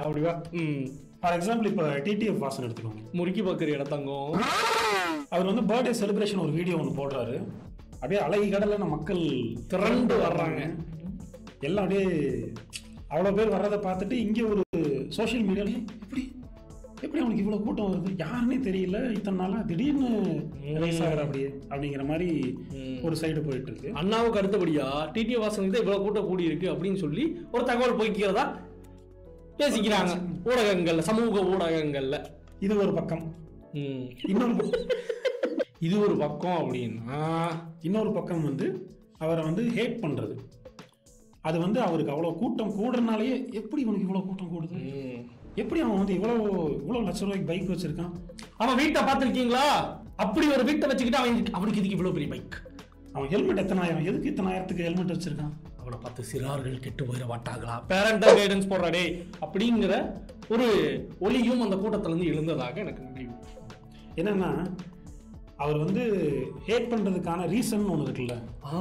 அப்படிவா ம் for example இப்போ TTF Vasan எடுத்துக்கோங்க முறுக்கி பார்க்குற இடத்தங்கம் அவர் வந்து பர்த்டே செலிப்ரேஷன் ஒரு வீடியோ ஒன்று போடுறாரு அப்படியே அலை கடல்ல நம்ம மக்கள் திரண்டு வர்றாங்க எல்லாம் அப்படியே அவ்வளோ பேர் வர்றதை பார்த்துட்டு இங்கே ஒரு சோஷியல் மீடியாவில் எப்படி எப்படி அவனுக்கு இவ்வளோ கூட்டம் வருது யாருன்னே தெரியல இத்தனை நாளாக திடீர்னு ரைஸ் ஆகிற அப்படியே அப்படிங்கிற மாதிரி ஒரு சைடு போயிட்டு இருக்கு அண்ணாவுக்கு அடுத்தபடியா டிடிஓ வாசனுக்கு தான் இவ்வளவு கூட்டம் கூடி இருக்கு அப்படின்னு சொல்லி ஒரு தகவல் போய்க்கிறதா பேசிக்கிறாங்க ஊடகங்கள்ல சமூக ஊடகங்கள்ல இது ஒரு பக்கம் ம். இன்னொரு பக்கம் இது ஒரு பக்கம் அப்படின்னா இன்னொரு பக்கம் வந்து அவரை வந்து ஹேட் பண்ணுறது அது வந்து அவருக்கு அவ்வளோ கூட்டம் கூடுறனாலேயே எப்படி இவனுக்கு இவ்வளோ கூட்டம் கூடுது ம். எப்படி அவன் வந்து இவ்வளோ இவ்வளோ லட்ச ரூபாய்க்கு பைக் வச்சிருக்கான் அவன் வீட்டை பார்த்துருக்கீங்களா அப்படி ஒரு வீட்டை வச்சுக்கிட்டு அவன் இதுக்கு- அவனுக்கு இதுக்கு இவ்வளவு பெரிய பைக் அவன் ஹெல்மெட் எத்தனாயிரம் எதுக்கு இத்தனாயிரத்துக்கு ஹெல்மெட் வச்சிருக்கான் அவனை பார்த்து சிறார்கள் கெட்டு போயிட மாட்டாங்களா பேரண்டல் கைடன்ஸ் போடுறாடே அப்படிங்கிற ஒரு ஒலியும் அந்த கூட்டத்துல இருந்து எழுந்ததாக எனக்கு முடிவு என்னன்னா அவர் வந்து ஹேட் பண்ணுறதுக்கான ரீசன் ஒன்று இருக்குல்ல ஆ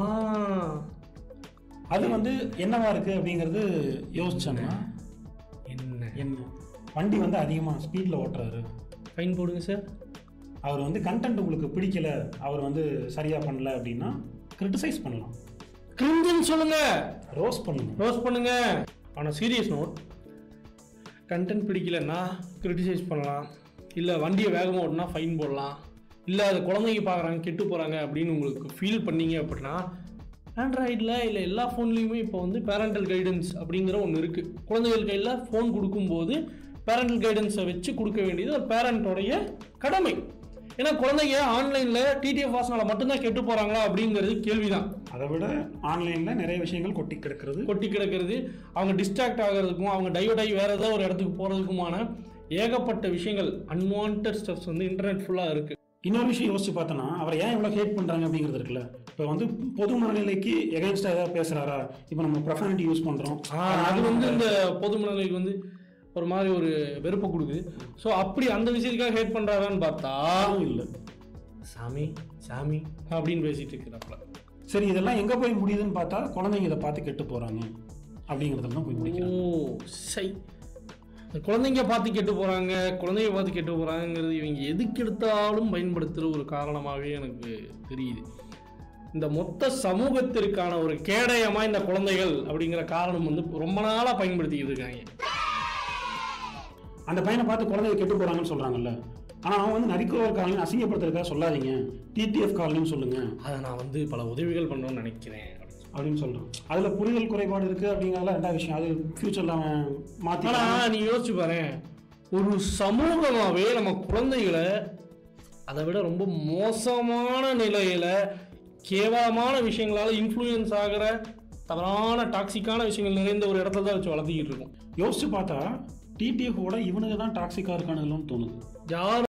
அது வந்து என்னவா இருக்கு அப்படிங்கிறது யோசிச்சோம்னா என்ன என்ன வண்டி வந்து அதிகமாக ஸ்பீடில் ஓட்டுறாரு ஃபைன் போடுங்க சார் அவர் வந்து கண்டென்ட் உங்களுக்கு பிடிக்கல அவர் வந்து சரியாக பண்ணல அப்படின்னா கிரிட்டிசைஸ் பண்ணலாம் கிரிஞ்சுன்னு சொல்லுங்க ரோஸ் பண்ணணும் ரோஸ் பண்ணுங்க ஆனால் சீரியஸ் நோட் கண்டென்ட் பிடிக்கலன்னா கிரிட்டிசைஸ் பண்ணலாம் இல்லை வண்டியை வேகமாக ஓட்டினா ஃபைன் போடலாம் இல்லை அது குழந்தைங்க பார்க்குறாங்க கெட்டு போகிறாங்க அப்படின்னு உங்களுக்கு ஃபீல் பண்ணீங்க அப்படின்னா ஆண்ட்ராய்டில் இல்லை எல்லா ஃபோன்லேயுமே இப்போ வந்து பேரண்டல் கைடன்ஸ் அப்படிங்கிற ஒன்று இருக்குது குழந்தைகள் கையில் ஃபோன் கொடுக்கும்போது பேரண்டல் கைடன்ஸை வச்சு கொடுக்க வேண்டியது ஒரு பேரண்ட்டோடைய கடமை ஏன்னா குழந்தைங்க ஆன்லைனில் டிடிஎஃப் வாசனால மட்டும்தான் கெட்டு போகிறாங்களா அப்படிங்கிறது கேள்விதான் அதை விட ஆன்லைனில் நிறைய விஷயங்கள் கொட்டி கிடக்கிறது கொட்டி கிடக்கிறது அவங்க டிஸ்ட்ராக்ட் ஆகிறதுக்கும் அவங்க டைவர்ட் ஆகி வேற ஏதாவது ஒரு இடத்துக்கு போகிறதுக்குமான ஏகப்பட்ட விஷயங்கள் அன்வான்ட் ஸ்டெப்ஸ் வந்து இன்டர்நெட் ஃபுல்லாக இருக்குது இன்னொரு விஷயம் யோசிச்சு பார்த்தோன்னா அவரை ஏன் இவ்வளோ ஹேட் பண்ணுறாங்க அப்படிங்கிறது இருக்குல்ல இப்போ வந்து பொது மனநிலைக்கு எகென்ஸ்டாக ஏதாவது பேசுகிறாரா இப்போ நம்ம ப்ரொஃபானிட்டி யூஸ் பண்ணுறோம் அது வந்து இந்த பொது மனநிலைக்கு வந்து ஒரு மாதிரி ஒரு வெறுப்பை கொடுக்குது ஸோ அப்படி அந்த விஷயத்துக்காக ஹேட் பண்ணுறாரான்னு பார்த்தா இல்லை சாமி சாமி அப்படின்னு பேசிட்டு இருக்கிறாப்புல சரி இதெல்லாம் எங்கே போய் முடியுதுன்னு பார்த்தா குழந்தைங்க இதை பார்த்து கெட்டு போகிறாங்க அப்படிங்கிறதுல தான் போய் முடிக்கிறாங்க ஓ சை இந்த குழந்தைங்க பார்த்து கெட்டு போகிறாங்க குழந்தைங்க பார்த்து கெட்டு போகிறாங்கிறது இவங்க எதுக்கு எடுத்தாலும் பயன்படுத்துகிற ஒரு காரணமாகவே எனக்கு தெரியுது இந்த மொத்த சமூகத்திற்கான ஒரு கேடயமா இந்த குழந்தைகள் அப்படிங்கிற காரணம் வந்து ரொம்ப நாளாக பயன்படுத்திக்கிட்டு இருக்காங்க அந்த பையனை பார்த்து குழந்தைங்க கெட்டு போகிறாங்கன்னு சொல்கிறாங்கல்ல ஆனால் அவன் வந்து நரிக்குறவர் காலனி அசிங்கப்படுத்துறதுக்காக சொல்லாதீங்க டிடிஎஃப் காலனின்னு சொல்லுங்கள் அதை நான் வந்து பல உதவிகள் பண்ணணும்னு நினைக்கிறேன் அப்படின்னு சொல்கிறான் அதில் புரிதல் குறைபாடு இருக்குது அப்படிங்கிறதுல ரெண்டாவது விஷயம் அது ஃப்யூச்சரில் அவன் மாற்றி ஆனா நீ யோசிச்சு பாரு ஒரு சமூகமாவே நம்ம குழந்தைகளை அதை விட ரொம்ப மோசமான நிலையில கேவலமான விஷயங்களால இன்ஃப்ளூயன்ஸ் ஆகிற தவறான டாக்ஸிக்கான விஷயங்கள் நிறைந்த ஒரு இடத்துல தான் வச்சு வளர்த்திக்கிட்டு இருக்கோம் யோசிச்சு பார்த்தா டிடிஎஃப் ஓட இவனுங்க தான் டாக்ஸிக்காக இருக்கானுங்களோன்னு தோணுது யார்